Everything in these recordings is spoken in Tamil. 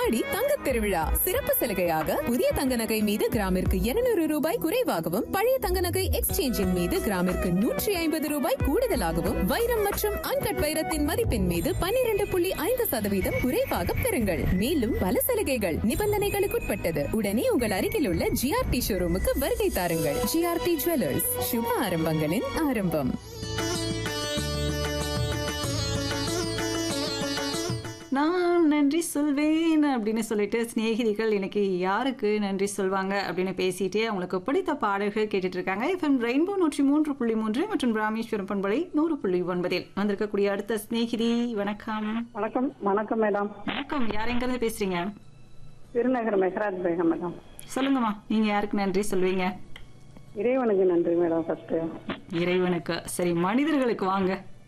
ஆடி தங்கத் திருவிழா சிறப்பு சலுகையாக புதிய தங்க நகை மீது கிராமிற்கு 200 ரூபாய் குறைவாகவும் பழைய தங்க நகை எக்ஸ்சேஞ்சின் மீது கிராமிற்கு நூற்றி ஐம்பது ரூபாய் கூடுதலாகவும் வைரம் மற்றும் அன்கட் வைரத்தின் மதிப்பின் மீது 12.5% புள்ளி ஐந்து சதவீதம் குறைவாக பெறுங்கள் மேலும் பல சலுகைகள் நிபந்தனைகளுக்குட்பட்டது உடனே உங்கள் அருகில் உள்ள ஜிஆர்டி ஷோரூமுக்கு வருகை தாருங்கள் ஜிஆர்டி ஜுவல்லர்ஸ் சுப ஆரம்பங்களின் ஆரம்பம் நான் நன்றி சொல்வேன் அப்படின்னு சொல்லிட்டு சிநேகிதிகள் இன்னைக்கு யாருக்கு நன்றி சொல்வாங்க அப்படின்னு பேசிட்டே அவங்களுக்கு பிடித்த பாடல்கள் கேட்டுட்டு இருக்காங்க எஃப்எம் ரெயின்போ நூற்றி மூன்று புள்ளி மூன்று மற்றும் ராமேஸ்வரம் பண்பலை நூறு புள்ளி ஒன்பதில் வந்திருக்கக்கூடிய அடுத்த சிநேகிதி வணக்கம் வணக்கம் வணக்கம் மேடம் வணக்கம் யார் எங்கிருந்து பேசுறீங்க திருநகர் மெஹராஜ் பேகம் மேடம் சொல்லுங்கம்மா நீங்க யாருக்கு நன்றி சொல்வீங்க இறைவனுக்கு நன்றி மேடம் ஃபர்ஸ்ட் இறைவனுக்கு சரி மனிதர்களுக்கு வாங்க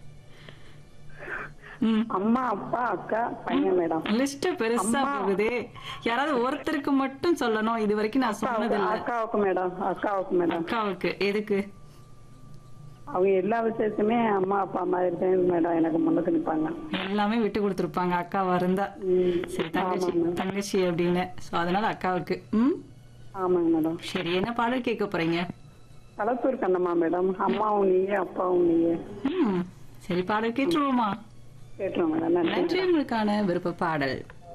ம் அம்மா அப்பா அக்கா பையன் மேடம் லிஸ்ட் பெருசா போகுதே யாராவது ஒருத்தருக்கு மட்டும் சொல்லணும் இது வரைக்கும் நான் சொன்னதில்லை அக்காவுக்கு மேடம் அக்காவுக்கு மேடம் அக்காவுக்கு எதுக்கு அவங்க எல்லா விஷயத்துமே அம்மா அப்பா மாதிரி தான் மேடம் எனக்கு முன்னுக்கு நிற்பாங்க எல்லாமே விட்டு கொடுத்துருப்பாங்க அக்காவா இருந்தா சரி தங்கச்சி தங்கச்சி அப்படின்னு ஸோ அதனால அக்காவுக்கு ம் ஆமாங்க மேடம் சரி என்ன பாடல் கேட்க போறீங்க களத்தூர் கண்ணம்மா மேடம் அம்மாவும் நீயே அப்பாவும் நீயே ம் சரி பாடல் கேட்டுருவோமா கேட்டுருவோம் மேடம் நன்றி நன்றி உங்களுக்கான விருப்ப பாடல்